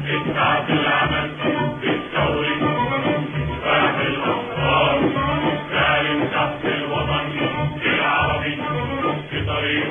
الشعب العمل بالثوري كفاح الأفكار سالم تحت الوطن العربي في طريق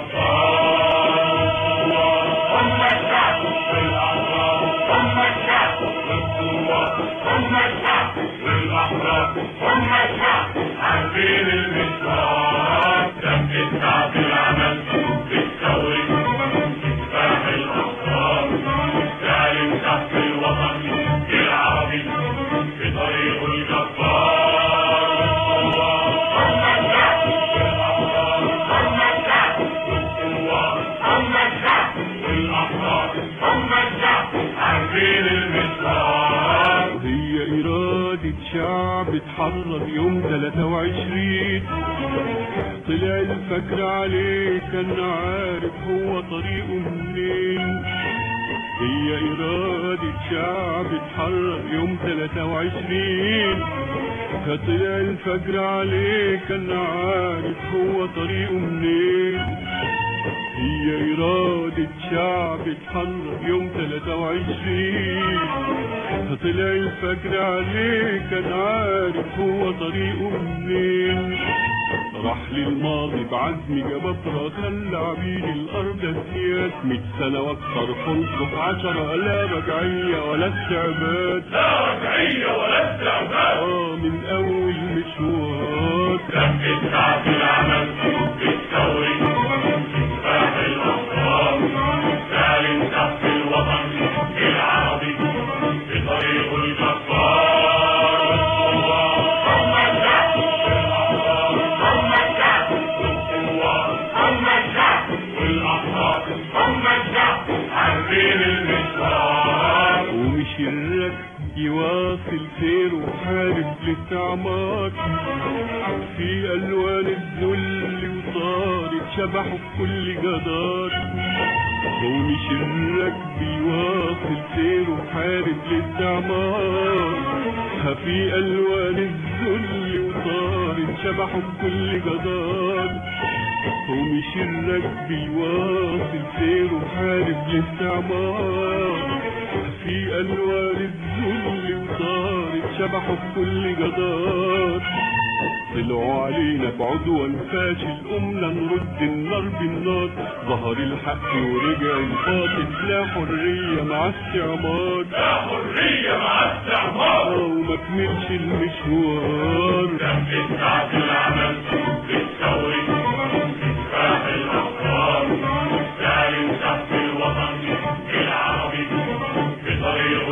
الجبار هم الشعب والأحرار هم الشعب والثوار هم الشعب والأحرار هم الشعب عارفين المشوار دم الشعب العمل بالثوري كفاح الأفكار سالم تحت الوطن العربي في طريق الجبار هم الشعب والأحرار هم الشعب والثوار هم الشعب والأحرار هم الشعب عارفين المشوار هي إرادة شعب اتحرر يوم 23 طلع الفجر عليه كان عارف هو طريقه منين هي إرادة شعب اتحرر يوم 23 فطلع الفجر عليه كان عارف هو طريقه منين هي إرادة شعب اتحرر يوم 23 فطلع الفجر عليه كان عارف هو طريقه منين راح للماضي بعزم جبابرة خلى عبيد الأرض سياد مية سنة وأكثر خلقه عشرة لا رجعية ولا استعباد لا رجعية ولا استعباد آه من أول مشوار دم الشعب العمل بالثوري كفاح الأفكار سالم تحت الوطن العربي في طريق الجبار هم الشعب والأحرار هم الشعب والثوار هم الشعب والأحرار هم الشعب عارفين المشوار ومش الركب يواصل سيره وحارب الاستعمار في ألوان الذل وصارت شبحه في كل جدار ومش الركب يواصل سيره وحارب الاستعمار في ألوان الذل وصارت شبحه في كل جدار ومش الركب يواصل سيره حارب الاستعمار في ألوان الذل وصارت شبحه في كل جدار طلعوا علينا بعدوان فاشل قمنا نرد النار بالنار ظهر الحق ورجع الباطل لا حرية مع استعمار لا حرية مع استعمار آه، وما كملش المشوار دم الشعب العمل بالثوري كفاح الأفكار سالم تحت الوطن العربي في طريق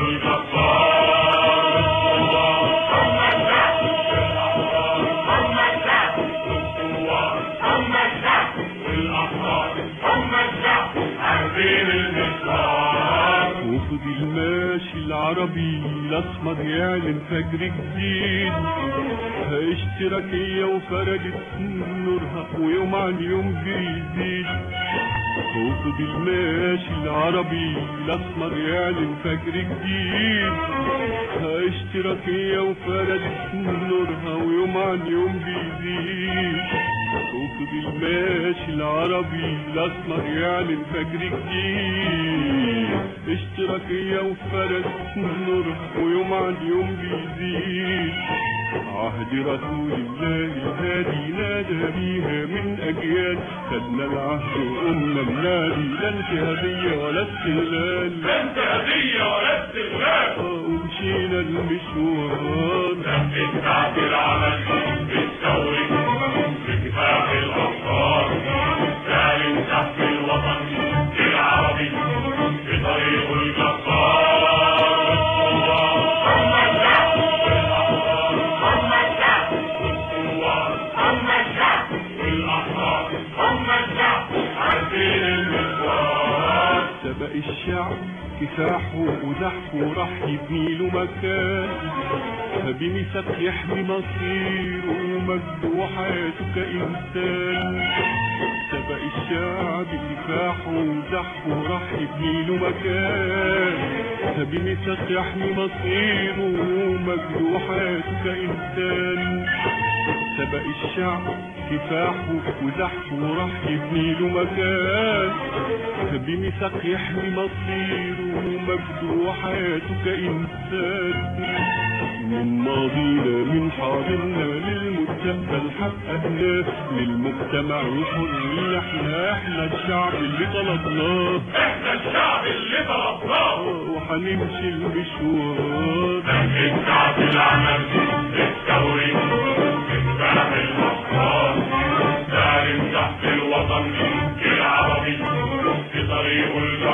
الجبار هم الشعب والأحرار هم الشعب والثوار هم الشعب والأحرار هم الشعب عارفين المشوار وفضل ماشي العربي الاسمر يعلن فجر جديد اشتراكية وفرجت نورها ويوم عن يوم بيزيد وفضل ماشي العربي الاسمر يعلن فجر جديد اشتراكية وفرجت نورها ويوم عن يوم بيزيد وفضل ماشي العربي الاسمر يعلن فجر جديد اشتراكية وفرد نورها ويوم عن يوم بيزيد عهد رسول الله الهادي نادى بيها من اجيال خدنا العهد وقمنا النادي لا انتهازية ولا استغلال لا انتهازية ولا استغلال آه، ومشينا المشوار دم الشعب العمل بالثوري بكفاح الأفكار سالم تحت الوطن العربي في طريق الجبار هم الشعب والأحرار هم الشعب والثوار هم الشعب والأحرار هم الشعب عارفين المشوار سبق الشعب كفاحه وزحفه راح يبني له مكان بميثاق يحمي مصيره ومجده وحياته كإنسان سبق الشعب كفاحه وزحفه راح يبني له مكان بميثاق يحمي مصيره ومجده وحياته كإنسان سبق الشعب كفاحه وزحفه وراح يبني له مكان بميثاق يحمي مصيره ومجده وحياته كإنسان من ماضينا من حاضرنا للمستقبل حققناه للمجتمع الحر اللي احنا احنا الشعب اللي طلبناه احنا الشعب اللي طلبناه وحنمشي المشوار الشعب العمل الثوري كفاح الأفكار سالم تحت الوطن العربي في طريق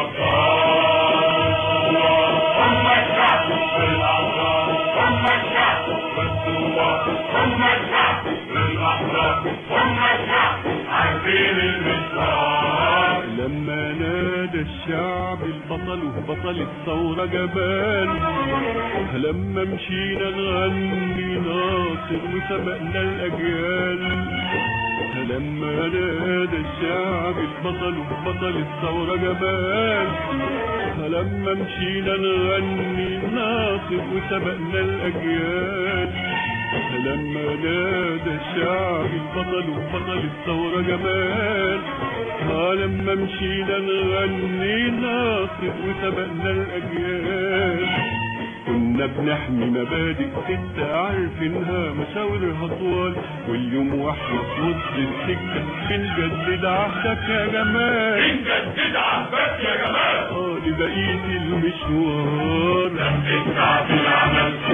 الجبار هم الشعب للأحرار هم الشعب للثوار هم الشعب للأحرار هم الشعب عارفين المشوار لما نادى الشعب البطل وبطل الثورة جبان لما مشينا نغني ناصر وسبقنا الأجيال لما نادى الشعب البطل وبطل الثورة جبان لما مشينا نغني ناصر وسبقنا الأجيال لما نادى الشعب البطل وبطل الثورة جمال آه لما مشينا نغني ناصر وسبقنا الأجيال كنا بنحمي مبادئ ستة عارفينها مشاورها طوال واليوم واحنا في نص السكة بنجدد عهدك يا جمال بنجدد عهدك يا جمال اه لبقية المشوار الشعب العمل